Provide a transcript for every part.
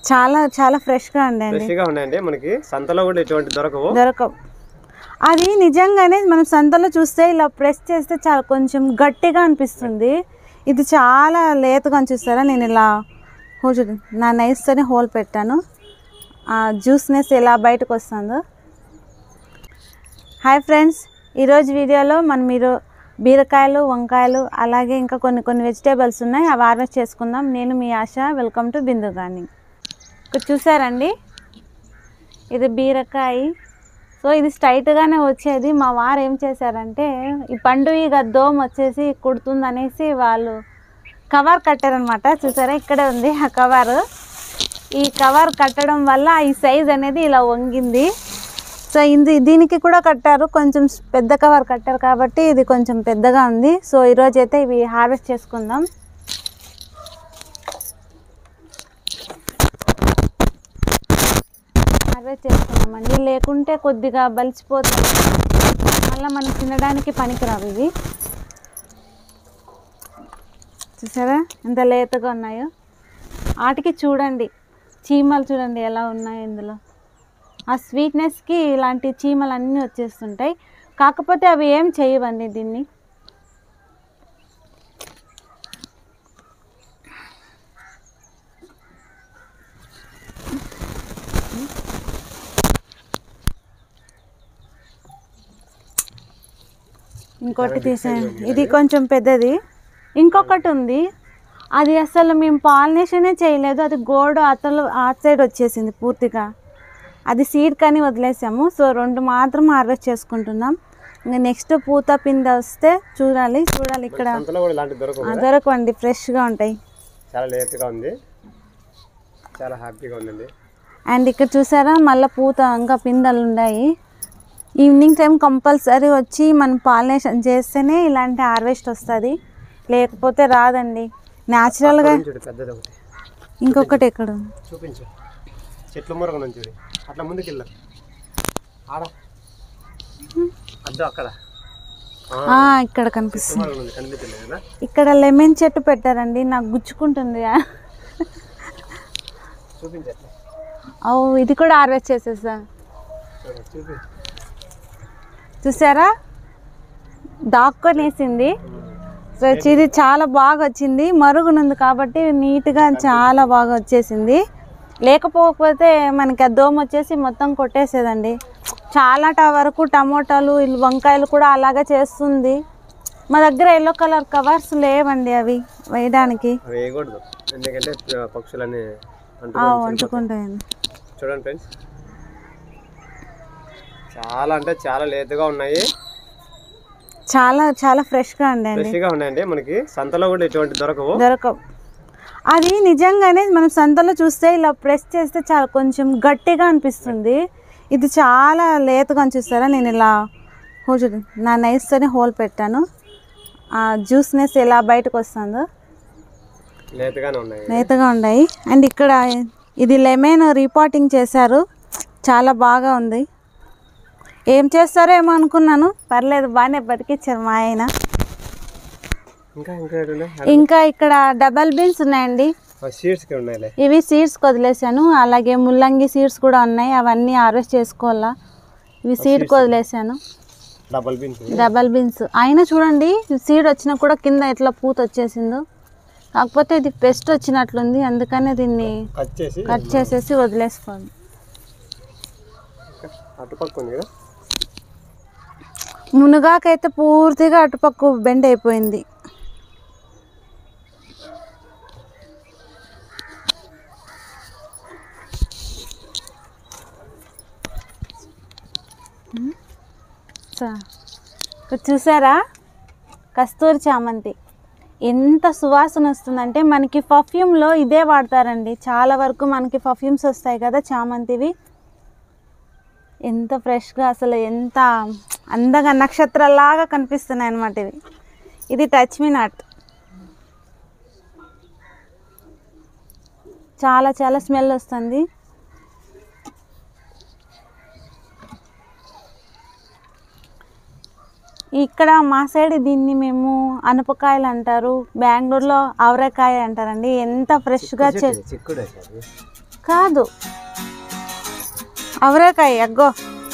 చాలా చాలా ఫ్రెష్గా ఉండండి ఫ్రెష్ గా ఉన్నాయండి మనకి సంతలో కూడా ఎటువంటి దొరకవు దొరకవు అది నిజంగానే మనం సంతలో చూస్తే ఇలా ప్రెస్ చేస్తే చాలా కొంచెం గట్టిగా అనిపిస్తుంది ఇది చాలా లేతగా చూస్తారా నేను ఇలా హో చూడండి నా నైస్తోనే హోల్ పెట్టాను ఆ జ్యూస్నెస్ ఎలా బయటకు వస్తుందో హాయ్ ఫ్రెండ్స్ ఈరోజు వీడియోలో మనం మీరు బీరకాయలు వంకాయలు అలాగే ఇంకా కొన్ని కొన్ని వెజిటేబుల్స్ ఉన్నాయి అవి హార్వెస్ట్ చేసుకుందాం నేను మీ Asha welcome to Bindu gardening ఇక్కడ చూసారండి ఇది బీరకాయ సో ఇది స్ట్రైట్గానే వచ్చేది మా వారు ఏం చేశారంటే ఈ పండు ఇక దోమ వచ్చేసి కుడుతుంది అనేసి వాళ్ళు కవర్ కట్టారనమాట చూసారా ఇక్కడే ఉంది ఆ కవర్ ఈ కవర్ కట్టడం వల్ల ఈ సైజ్ అనేది ఇలా వంగింది సో ఇది దీనికి కూడా కట్టారు కొంచెం పెద్ద కవర్ కట్టారు కాబట్టి ఇది కొంచెం పెద్దగా ఉంది సో ఈరోజు అయితే ఇవి హార్వెస్ట్ చేసుకుందాం హార్వెస్ట్ చేసుకున్నామండి లేకుంటే కొద్దిగా బలిసిపోతుంది మళ్ళీ మనం తినడానికి పనికిరావు ఇవి చూసారా ఎంత లేతగా ఉన్నాయో వాటికి చూడండి చీమలు చూడండి ఎలా ఉన్నాయో ఇందులో ఆ స్వీట్నెస్కి ఇలాంటి చీమలు అన్నీ వచ్చేస్తుంటాయి కాకపోతే అవి ఏం చేయవండి దీన్ని ఇంకోటి తీసాను ఇది కొంచెం పెద్దది ఇంకొకటి ఉంది అది అసలు మేము పాలినేషనే చేయలేదు అది గోడ అతలు ఆ సైడ్ వచ్చేసింది పూర్తిగా అది సీడ్ కానీ వదిలేసాము సో రెండు మాత్రం హార్వెస్ట్ చేసుకుంటున్నాం ఇంకా నెక్స్ట్ పూత పింద వస్తే చూడాలి చూడాలి ఇక్కడ సంతలో కూడా ఇలాంటి దొరకవు ఆ, దొరకవండి ఫ్రెష్గా ఉంటాయి చాలా లేతగా ఉంది చాలా హ్యాపీగా ఉందండి అండ్ ఇక్కడ చూసారా మళ్ళీ పూత ఇంకా పిందెలు ఉన్నాయి ఈవినింగ్ టైం కంపల్సరీ వచ్చి మనం పాలినేషన్ చేస్తేనే ఇలాంటి హార్వెస్ట్ వస్తుంది లేకపోతే రాదండి న్యాచురల్గా చూడు పెద్దది ఒకటి ఇంకొకటి ఎక్కడ ఉంది? చూపించు చెట్ల మురగ నుంచి చూడు అట్లా ముందుకు వెళ్ళు ఆడ అద్దు అక్కడ ఆ, ఆ, ఇక్కడ కనిపిస్తుంది మురగ ఉంది కనిపించలేదు కదా ఇక్కడ లెమన్ చెట్టు పెట్టారండి నాకు గుచ్చుకుంటుంది చూపించు అట్లా ఓ ఇది కూడా హార్వెస్ట్ చేసేసా చూడు, చూపి చూసారా దాక్కొనేసింది సో ఇది చాలా బాగా వచ్చింది మరుగునుంది కాబట్టి నీట్గా చాలా బాగా వచ్చేసింది లేకపోతే మనకి ఆ దోమ వచ్చేసి మొత్తం కొట్టేసేదండి చాలా ట- వరకు టమోటాలు ఇల్ వంకాయలు కూడా అలాగే చేస్తుంది మా దగ్గర ఎల్లో కలర్ కవర్స్ లేవండి అవి వేయడానికి అవి వేయకూడదు ఎందుకంటే ప- పక్షులన్నీ ఆ, అంటుకొని వండుకుంటాయండి చూడండి ఫ్రెండ్స్ చాలా అంటే చాలా లేతగా ఉన్నాయి చాలా చాలా ఫ్రెష్గా ఉండండి ఫ్రెష్గా ఉన్నాయండి మనకి సంతలో కూడా ఎటువంటి దొరకవు దొరకవు అది నిజంగానే మనం సంతలో చూస్తే ఇలా ప్రెస్ చేస్తే చాలా కొంచెం గట్టిగా అనిపిస్తుంది ఇది చాలా లేతగా చూస్తారా నేను ఇలా హో చూడండి నా నైస్తోనే హోల్ పెట్టాను ఆ జ్యూస్నెస్ ఎలా బయటకు వస్తుందో లేతగానే ఉన్నాయి లేతగా ఉన్నాయి అండ్ ఇక్కడ ఇది లెమన్ రీపాటింగ్ చేశారు చాలా బాగా ఉంది ఏం చేస్తారో ఏమో అనుకున్నాను పర్లేదు బాగానే బతికిచ్చారు మా ఆయన ఇంకా ఇంకా ఏంటి ఉన్నాయి? ఇంకా ఇక్కడ డబల్ బీన్స్ ఉన్నాయండి ఆ సీడ్స్కి ఉన్నాయిలే ఇవి సీడ్స్ వదిలేసాను అలాగే ముల్లంగి సీడ్స్ కూడా ఉన్నాయి అవన్నీ హార్వెస్ట్ చేసుకోవాలా ఇవి సీడ్ వదిలేసాను డబల్ బీన్స్ డబల్ బీన్స్ అయినా చూడండి సీడ్ వచ్చినా కూడా కింద ఎట్లా పూత వచ్చేసిందో కాకపోతే ఇది పెస్ట్ వచ్చినట్లుంది అందుకనే దీన్ని కట్ చేసి కట్ చేసేసి వదిలేసుకోవాలి అటుపక్క ఉంది కదా మునగాకైతే పూర్తిగా అటుపక్క బెండ్ అయిపోయింది స- ఇక్కడ చూసారా కస్తూరి చామంతి ఎంత సువాసన వస్తుందంటే మనకి పర్ఫ్యూమ్లో ఇదే వాడతారండి చాలా వరకు మనకి పర్ఫ్యూమ్స్ వస్తాయి కదా చామంతివి ఎంత ఫ్రెష్గా అసలు ఎంత అందంగా నక్షత్రాలాగా కనిపిస్తున్నాయి అన్నమాట ఇవి ఇది టచ్ మీ నాట్ చాలా చాలా స్మెల్ వస్తుంది ఇక్కడ మా సైడ్ దీన్ని మేము అనపకాయలు అంటారు బెంగళూరులో ఆవరకాయ అంటారండి ఎంత ఫ్రెష్గా చె చిక్కుడే అది కాదు అవరేకాయ అగ్గో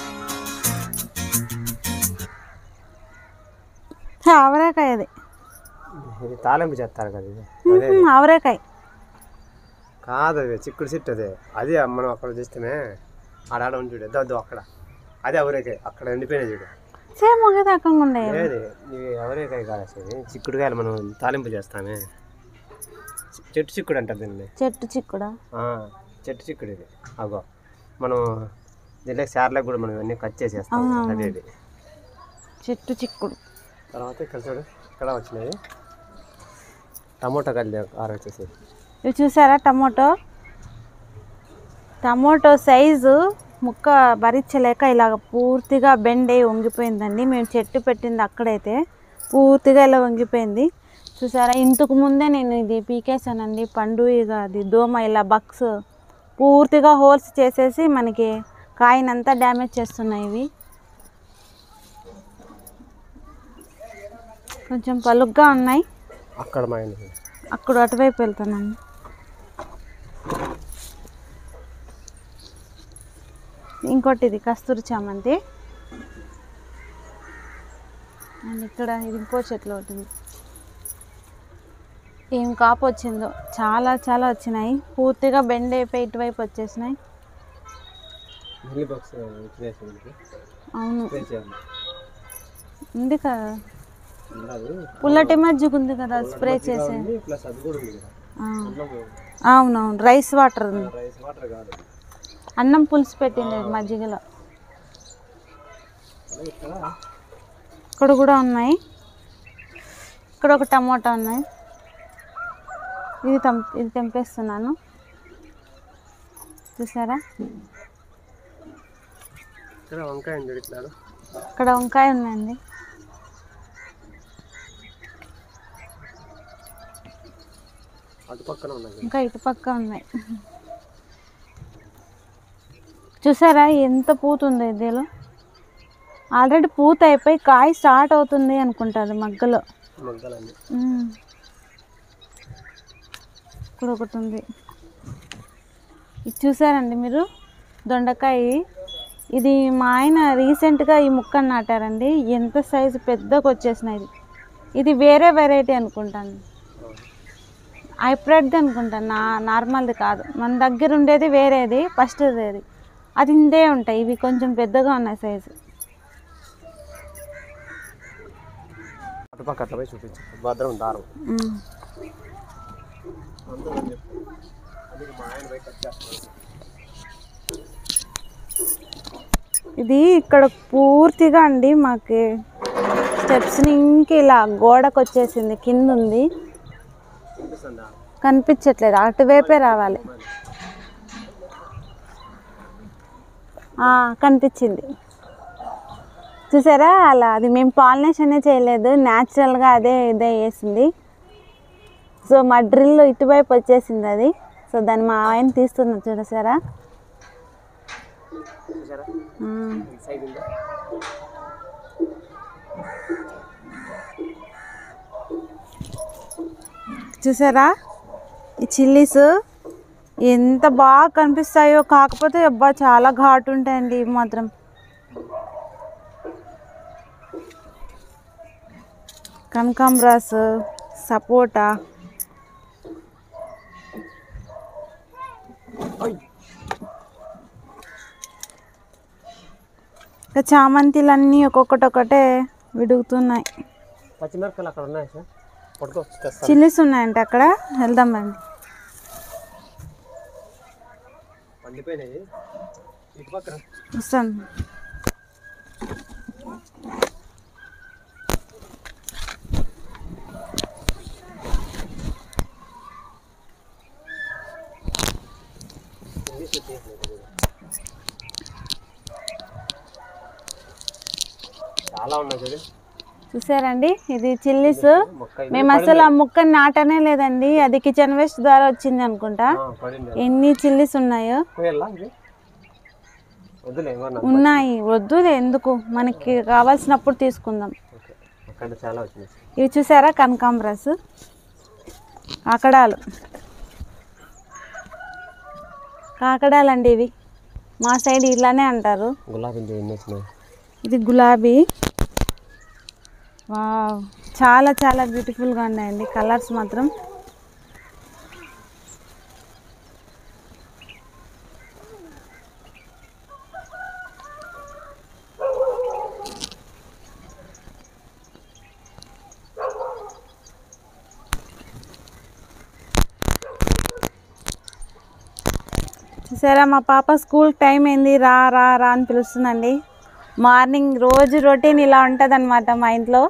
హే, అవరేకాయ అది ఇది తాలింపు చేస్తారు కదా ఇది అదే మ్మ్, అవరేకాయ కాదు అది చిక్కుడు చెట్టు అదే అది మనం అక్కడ చూస్తేనే ఆడాడ ఉంది చూడు ఎద్దు అక్కడ అదే అవరేకాయ అక్కడ ఎండిపోయినాయి చూడు సేమ్ ఒకే రకంగా ఉండే లేదు ఇవి అవరేకాయ కాదు అసలు చిక్కుడుకాయలు మనం తాలింపు చేస్తామే చెట్టు చిక్కుడు అంటారు దీన్ని చెట్టు చిక్కుడా ఆ, చెట్టు చిక్కుడు ఇది అగో మనం దీంట్లో సార్లకు కూడా మనం ఇవన్నీ కట్ చేసేస్తాం అవునవును. అదే ఇది చెట్టు చిక్కుడు తర్వాత ఇక్కడ చూడు ఇక్కడ వచ్చినాయి టమోటా కల్లి ఆరు వచ్చేసి ఇవి చూసారా టమోటో టమోటో సైజు ముక్క భరించలేక ఇలాగ పూర్తిగా బెండ్ అయి వంగిపోయిందండి మేము చెట్టు పెట్టింది అక్కడైతే పూర్తిగా ఇలా వంగిపోయింది చూసారా ఇంతకు ముందే నేను ఇది పీకేసానండి పండు ఇక అది దోమ ఇలా బక్స్ పూర్తిగా హోల్స్ చేసేసి మనకి కాయనంతా డ్యామేజ్ చేస్తున్నాయి ఇవి కొంచెం పలుగ్గా ఉన్నాయి అక్కడ మా ఇంటికి అక్కడ అటువైపు వెళ్తానండి ఇంకోటి ఇది కస్తూరి చామంతి అండ్ ఇక్కడ ఇది ఇంకో చెట్లు ఒకటి ఉంది. ఏం కాపు వచ్చిందో చాలా చాలా వచ్చినాయి పూర్తిగా బెండ్ అయిపోయి ఇటువైపు వచ్చేసినాయి మిల్లీ బాక్స్ ఇచ్చేసి మనకి అవును స్ప్రే చేయాలి ఉంది కదా ఉండదు పుల్లటి మజ్జిగ ఉంది కదా స్ప్రే చేసే ఉంది ప్లస్ అది కూడా ఉంది కదా ఆ, అన్నం అవునవును రైస్ వాటర్ ఉంది రైస్ వాటర్ కాదు అన్నం పులుసు పెట్టింది మజ్జిగలో అలాగే ఇక్కడ ఇక్కడ కూడా ఉన్నాయి ఇక్కడ ఒక టమోటా ఉన్నాయి ఇది తం ఇది తెంపేస్తున్నాను చూసారా ఇక్కడ వంకాయ ఉంది చూడు ఇట్లా ఇక్కడ వంకాయ ఉందండి అటు పక్కన ఉన్నది ఇంకా ఇటు పక్క ఉన్నాయి చూసారా ఎంత పూత ఉంది ఇదిలో ఆల్రెడీ పూత అయిపోయి కాయ స్టార్ట్ అవుతుంది అనుకుంటుంది మగ్గలో మొగ్గలన్నీ మ్మ్. ఇక్కడ ఒకటి ఉంది ఇది చూసారండి మీరు దొండకాయ ఇది మా ఆయన రీసెంట్గా ఈ ముక్కను నాటారండి ఎంత సైజు పెద్దగా వచ్చేసినాయి ఇది ఇది వేరే వెరైటీ అనుకుంటాను హైబ్రిడ్ది అనుకుంటాను నా నార్మల్ది కాదు మన దగ్గర ఉండేది వేరేది ఫస్ట్ అది అది ఇంతే ఉంటాయి ఇవి కొంచెం పెద్దగా ఉన్నాయి సైజు అటు పక్క అట్లా పోయి చూపించు భద్రం దారం మ్మ్. అందరూ చెప్పు అందుకే మా ఆయన పోయి కట్ చేస్తాడు ఇది ఇక్కడ పూర్తిగా అండి మాకు స్టెప్స్ని ఇంక ఇలా గోడకు వచ్చేసింది కింద ఉంది కనిపిస్తుందా కనిపించట్లేదు అటువైపే రావాలి ఆ, కనిపించింది చూసారా అలా అది మేము పాలినేషనే చేయలేదు న్యాచురల్గా అదే ఇదే వేసింది సో మా డ్రిల్ ఇటువైపు వచ్చేసింది అది సో దాన్ని మా ఆయన తీస్తున్నారు చూసారా చూసారా ఆ. ఈ సైడ్ ఉందా చూసారా ఈ చిల్లీస్ ఎంత బాగా కనిపిస్తాయో కాకపోతే అబ్బా చాలా ఘాటు ఉంటాయండి ఇవి మాత్రం కనకాంబ్రాస్ సపోటా ఇంకా చామంతిలన్నీ ఒక్కొక్కటి ఒకటే విడుగుతున్నాయి పచ్చిమిరపకాయలు అక్కడ ఉన్నాయి సార్ పట్టుకో తెస్తాను చిల్లీస్ ఉన్నాయంట అక్కడ వెళ్దాం రండి పండిపోయినాయి ఇటు పక్కన వస్తాను చాలా ఉన్నాయి చూడు చూసారండి ఇది చిల్లీస్ మొక్క ఇది మేము అసలు ఆ ముక్కని నాటనే లేదండి అది కిచెన్ వేస్ట్ ద్వారా వచ్చింది అనుకుంటా ఆ, పడింది ఎన్ని చిల్లీస్ ఉన్నాయో పోయాలా ఇది వద్దులే ఏమన్నా ఉన్నాయి వద్దు ఎందుకు మనకి కావాల్సినప్పుడు తీసుకుందాం ఓకే అక్కడ చాలా వచ్చినాయి ఇవి చూసారా కనకాంబరాస్ అక్కడాలు కాకడాలండి ఇవి మా సైడ్ ఇలానే అంటారు గులాబీ ఎన్ని వచ్చినాయి ఇది గులాబీ వావ్ చాలా చాలా బ్యూటిఫుల్గా ఉన్నాయండి కలర్స్ మాత్రం చూసారా మా పాప స్కూల్ టైం అయింది రా రా రా అని పిలుస్తుందండి మార్నింగ్ రోజు రొటీన్ ఇలా ఉంటుంది మా ఇంట్లో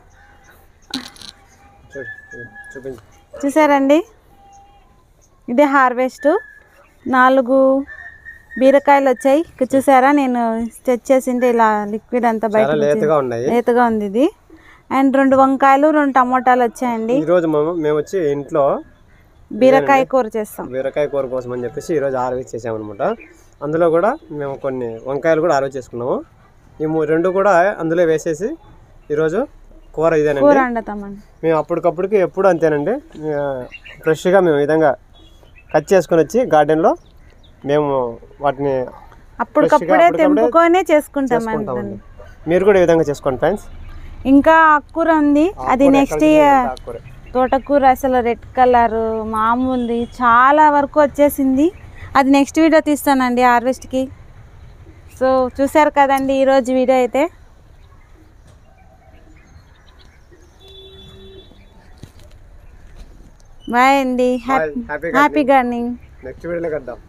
చూడు చూపించు చూసారండి ఇదే హార్వెస్ట్ నాలుగు బీరకాయలు వచ్చాయి ఇక్కడ చూసారా నేను స్టెచ్ చేసింటే ఇలా లిక్విడ్ అంతా బయట చాలా లేతగా ఉన్నాయి లేతగా ఉంది ఇది అండ్ రెండు వంకాయలు రెండు టమోటాలు వచ్చాయండి ఈ రోజు మేము మేము వచ్చి ఇంట్లో బీరకాయ కూర చేస్తాం బీరకాయ కూర కోసం అని చెప్పేసి ఈరోజు ఆరవేసి చేసామన్నమాట అందులో కూడా మేము కొన్ని వంకాయలు కూడా ఆరవేసి చేసుకున్నాము ఈ మూ- రెండు కూడా అందులో వేసేసి ఈరోజు కూర ఇదేనండి కూర వండుతామండి మేము అప్పటికప్పటికి ఎప్పుడు అంతేనండి ఆ, ఫ్రెష్గా మేము ఈ విధంగా కట్ చేసుకొని వచ్చి గార్డెన్లో మేము వాటిని అప్పటికప్పుడే అప్పటికప్పుడే తెంపుకొనే చేసుకుంటామండి చేసుకుంటామండి మీరు కూడా ఈ విధంగా చేసుకోండి ఫ్రెండ్స్ ఇంకా ఆకుకూర ఉంది అది నెక్స్ట్ ఆకుకూర తోటకూర అసలు రెడ్ కలర్ మామూలుది చాలా వరకు వచ్చేసింది అది నెక్స్ట్ వీడియో తీస్తానండి హార్వెస్ట్కి సో చూసారు కదండి ఈరోజు వీడియో అయితే బాయ్ అండి happy happy happy gardening next వీడియోలో కద్దాం